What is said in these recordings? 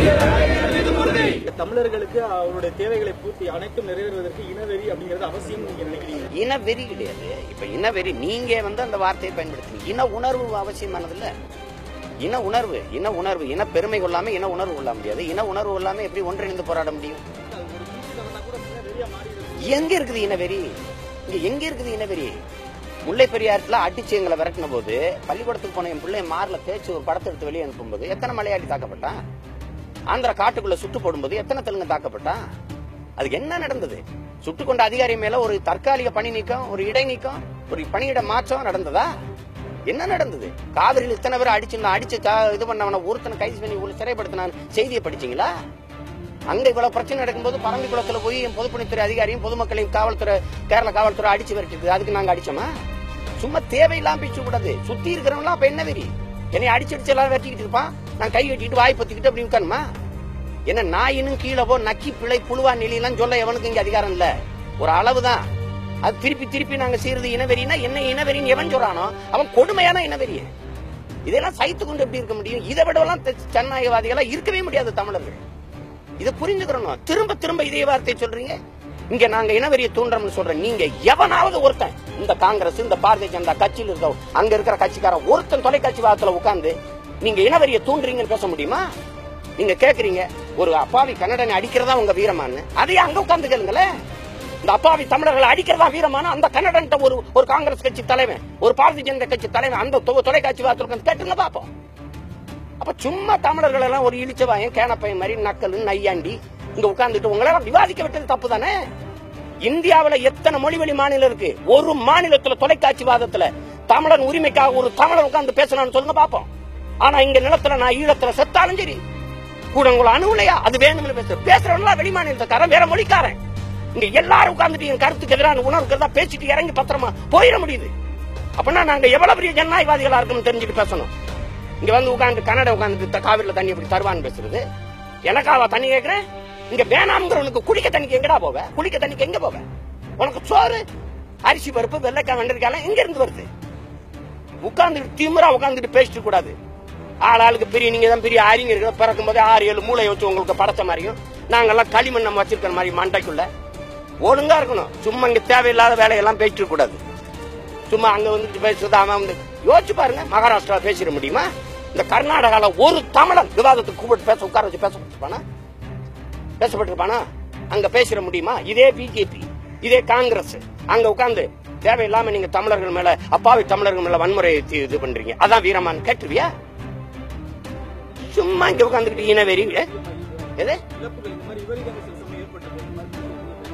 தமிழர்களுக்கு அவருடைய தேவைகளை பூர்த்தி அனைத்தும் நிறைவேறுவதற்கு இனவெறி அப்படிங்கிறது அவசியம் நீங்க நினைக்கிறீங்க இனவெறி கிடையாது இப்ப இனவெறி நீங்க வந்து அந்த வார்த்தையை பயன்படுத்துங்க இன உணர்வு அவசியமானது இல்ல இன உணர்வு இன உணர்வு இன பெருமை கொள்ளாம இன உணர்வு கொள்ள முடியாது இன உணர்வு கொள்ளாம எப்படி ஒன்றிணைந்து போராட முடியும் அது ஒரு பிசி தவறுனா கூட இனவெறியா மாறிடுது எங்க இருக்குது இனவெறி இங்க எங்க இருக்குது இனவெறி முல்லை பெரியாற்றுல அடிச்சு எங்களை விரட்டின போது பள்ளிக்கூடத்துக்கு போன என் பிள்ளை மார்ல தேய்ச்சி ஒரு படத்தை எடுத்து வெளியே அனுப்பும்போது எத்தனை மலையாளி தாக்கப்பட்டான் ஆந்திரா காட்டுக்குள்ள சுட்டு போடும்போது எத்தனை தெலுங்கு தாக்கப்பட்டான் அதுக்கு என்ன நடந்தது சுட்டு கொண்ட அதிகாரி மேல ஒரு தற்காலிக பணி நீக்கம் ஒரு இடை நீக்கம் ஒரு பணியிட மாற்றம் நடந்ததா என்ன நடந்தது காவிரியில் இத்தனை பேர் அடிச்சு அடிச்சு கா- இது பண்ணவன ஒருத்தனை கைது பண்ணி ஒரு சிறைப்படுத்தினான் செய்தியை படிச்சீங்களா அங்க இவ்வளவு பிரச்சனை நடக்கும்போது பரம்பிக்குளத்துல போய் என் பொதுப்பணித்துறை அதிகாரியும் பொதுமக்களையும் காவல்துறை கேரள காவல்துறை அடிச்சு விரட்டிட்டு அதுக்கு நாங்க அடிச்சோமா சும்மா தேவையில்லாம பேச கூடாது சுத்தி இருக்கிறவங்க அப்ப என்ன வெறி என்னை அடிச்சு அடிச்சு எல்லாரும் வெட்டிக்கிட்டு இருப்பான் நான் கை வெட்டிட்டு வாய் பத்திக்கிட்டு அப்படி உட்காருமா என்ன நாயினும் கீழே போ நக்கி பிழை புழுவா நிலையெல்லாம் சொல்ல எவனுக்கு இங்க அதிகாரம் இல்ல ஒரு அளவுதான் அது திருப்பி திருப்பி நாங்க செய்யறது இனவெறினா என்ன இனவெறின்னு எவன் சொல்றானோ அவன் கொடுமையான இனவெறி இதெல்லாம் சைத்து கொண்டு எப்படி இருக்க முடியும் இதை விடவெல்லாம் ஜனநாயகவாதிகளா இருக்கவே முடியாது தமிழர்கள் இதை புரிஞ்சுக்கிறோம் திரும்ப திரும்ப இதே வார்த்தை சொல்றீங்க இங்க நாங்க இனவெறியை தூண்டுறோம்னு சொல்றேன் நீங்க எவனாவது ஒருத்தன் இந்த காங்கிரஸ் இந்த பாரதிய ஜனதா கட்சியில் இருக்க அங்க இருக்கிற கட்சிக்காரன் ஒருத்தன் தொலைக்காட்சி வாரத்துல உட்கார்ந்து நீங்க இனவெறியை தூண்டுறீங்கன்னு பேச முடியுமா நீங்க கேக்குறீங்க ஒரு அப்பாவி கன்னடனை அடிக்கிறதா உங்க வீரமான்னு அதையே அங்க உட்கார்ந்து கேளுங்களேன் இந்த அப்பாவி தமிழர்களை அடிக்கிறதா வீரமான அந்த கன்னடன் ஒரு ஒரு காங்கிரஸ் கட்சி தலைவன் ஒரு பாரதிய ஜனதா கட்சி தலைவன் அந்த தொ- தொலைக்காட்சி வாரத்துல உட்கார்ந்து கேட்டுங்க பாப்போம் அப்ப சும்மா தமிழர்கள் எல்லாம் ஒரு இழிச்சவாயம் கேனப்பையன் மாதிரி நக்கல் நையாண்டி இங்க உட்கார்ந்துட்டு உங்களெல்லாம் விவாதிக்க விட்டது தப்பு தானே இந்தியாவுல எத்தனை மொழிவழி மாநிலம் இருக்கு ஒரு மாநிலத்துல தொலைக்காட்சி வாதத்துல தமிழன் உரிமைக்காக ஒரு தமிழன் உட்கார்ந்து பேசணும்னு சொல்லுங்க பாப்போம் ஆனா இங்க நிலத்துல நான் ஈழத்துல செத்தாலும் சரி கூட உங்களை அணுவலையா அது வேணும்னு பேச பேசுறவங்களா வெளி மாநிலத்துக்காரன் வேற மொழிக்காரன் இங்க எல்லாரும் உட்கார்ந்துட்டு என் கருத்துக்கு எதிரான உணர்வுக்கிறதா பேசிட்டு இறங்கி பத்திரமா போயிட முடியுது அப்படின்னா நாங்க எவ்வளவு பெரிய ஜனநாயகவாதிகளா இருக்கணும் தெரிஞ்சுட்டு பேசணும் இங்க வந்து உட்கார்ந்து கன்னட உட்கார்ந்து காவிரில தண்ணி எப்படி தருவான்னு பேசுறது எனக்காவா தண்ணி கேக்குறேன் இங்க வேணாம்ங்கிறவனுக்கு குடிக்க தண்ணிக்கு எங்கடா போவ குடிக்க தண்ணிக்கு எங்க போவ உனக்கு சோறு அரிசி பருப்பு வெள்ளைக்காய் வெண்டரிக்காய் எங்க இருந்து வருது உட்கார்ந்துட்டு திமிரா உட்கார்ந்துட்டு பேசிட்டு கூடாது ஆள் ஆளுக்கு பெரிய நீங்க தான் பெரிய அறிஞர்கள் பிறக்கும் போதே ஆறு ஏழு மூளை வச்சு உங்களுக்கு படைச்ச மாதிரியும் நாங்கெல்லாம் களிமண் நம்ம வச்சிருக்கிற மாதிரி மண்டைக்குள்ள ஒழுங்கா இருக்கணும் சும்மா இங்க தேவையில்லாத வேலையெல்லாம் பேசிட்டு கூடாது சும்மா அங்க வந்துட்டு பேசுறது அவன் வந்து யோசிச்சு பாருங்க மகாராஷ்டிரா பேசிட முடியுமா இந்த கர்நாடகால ஒரு தமிழன் விவாதத்துக்கு கூப்பிட்டு பேச உட்கார வச்சு பேசப்பட்டிருப்பானா பேசப்பட்டிருப்பானா அங்க பேசிட முடியுமா இதே பிஜேபி இதே காங்கிரஸ் அங்க உட்கார்ந்து தேவையில்லாம நீங்க தமிழர்கள் மேல அப்பாவி தமிழர்கள் மேல வன்முறை இது பண்றீங்க அதான் வீரமான்னு கேட்டுருவியா சும்மா இங்க உட்காந்துக்கிட்டு இனவெறி எ? எது இழப்புகள் இந்த மாதிரி விபரீதங்கள் சில சமயம் ஏற்பட்டது இந்த மாதிரி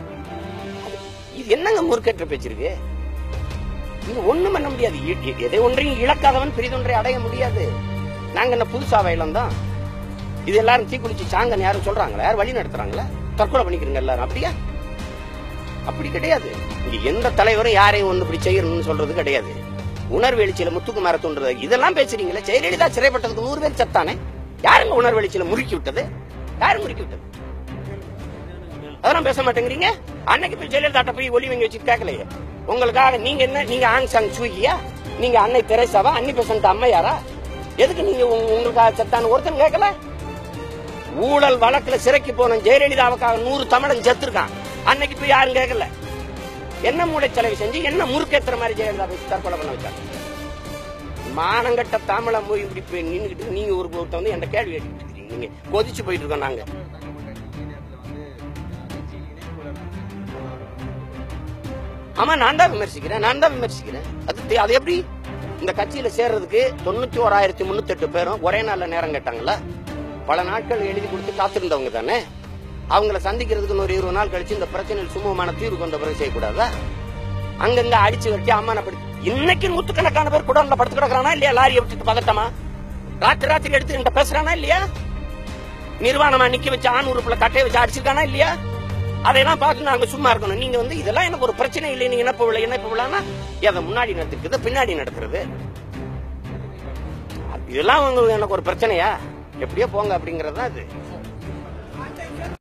இது என்னங்க முறுக்கற்ற பேச்சிருக்கு இது ஒண்ணும் பண்ண முடியாது இ- இ- எதை ஒன்றையும் இழக்காதவன் பெரிதொன்றை அடைய முடியாது நாங்க என்ன புதுசா வயலம் இது எல்லாரும் தீக்குளிச்சு சாங்கன்னு யாரும் சொல்றாங்களா யாரும் வழி நடத்துறாங்களா தற்கொலை பண்ணிக்கிறீங்க எல்லாரும் அப்படியா அப்படி கிடையாது இங்க எந்த தலைவரும் யாரையும் ஒண்ணு இப்படி செய்யணும்னு சொல்றது கிடையாது உணர்வு எழுச்சியில முத்துக்குமார தோன்றது இதெல்லாம் பேசுறீங்களே ஜெயலலிதா சிறைப்பட்டதுக்கு நூறு பேர் செத்தானே யாருங்க உணர்வு எழுச்சியில முறுக்கி விட்டது யாரு முறுக்கி விட்டது அதெல்லாம் பேச மாட்டேங்கிறீங்க அன்னைக்கு போய் ஜெயலலிதாட்ட போய் ஒளி வாங்கி வச்சு கேட்கலையே உங்களுக்காக நீங்க என்ன நீங்க ஆங் சாங் சூகியா நீங்க அன்னை தெரேசாவா அன்னி பெசன்ட் அம்மையாரா எதுக்கு நீங்க உங்க- உங்களுக்காக செத்தான்னு ஒருத்தன் கேட்கல ஊழல் வழக்குல சிறைக்கு போன ஜெயலலிதாவுக்காக நூறு தமிழன் செத்துருக்கான் அன்னைக்கு போய் யாரும் கேட்கல என்ன மூளைச்சலவை செஞ்சு என்ன முறுக்கேத்துற மாதிரி ஜெயலலிதா போய் தற்கொலை பண்ண வச்சாங்க மானங்கட்ட தாமலம் போய் இப்படி போய் நின்னுக்கிட்டு நீங்க ஒரு ஒருத்தன் வந்து என்கிட்ட கேள்வி கேட்டுட்டு இருக்கீங்க நீங்க கொதிச்சு போயிட்டு இருக்கோம் நாங்க ஆமா நான் தான் விமர்சிக்கிறேன் நான் தான் விமர்சிக்கிறேன் அது தெ- அது எப்படி இந்த கட்சியில சேர்றதுக்கு தொண்ணூத்தி ஓராயிரத்தி முன்னூத்தி எட்டு பேரும் ஒரே நாள்ல நேரம் கேட்டாங்கல்ல பல நாட்கள் எழுதி கொடுத்து காத்திருந்தவங்க தானே அவங்கள சந்திக்கிறதுக்கு ஒரு இருபது நாள் கழிச்சு இந்த பிரச்சனையில் சுமூகமான தீர்வு கொண்ட பிறகு செய்யக்கூடாதா அங்கங்க அடிச்சு வெட்டி அம்மானப்படி இன்னைக்கு நூத்துக்கணக்கான பேர் குடல்ல படுத்து கிடக்குறானா இல்லையா லாரியை விட்டுட்டு பதட்டமா ராத்திரி ராத்திரி எடுத்து என்கிட்ட பேசுறானா இல்லையா நிர்வாணமா நிக்க வச்சு ஆண் உறுப்புல கட்டையை வச்சு அடிச்சிருக்கானா இல்லையா அதையெல்லாம் பார்த்து நாங்க சும்மா இருக்கணும் நீங்க வந்து இதெல்லாம் எனக்கு ஒரு பிரச்சனை இல்லை நீங்க இணைப்பு விழா இணைப்பு விழானா எதை முன்னாடி நடத்திருக்குது பின்னாடி நடத்துறது இதெல்லாம் உங்களுக்கு எனக்கு ஒரு பிரச்சனையா எப்படியோ போங்க அப்படிங்கறது தான் இது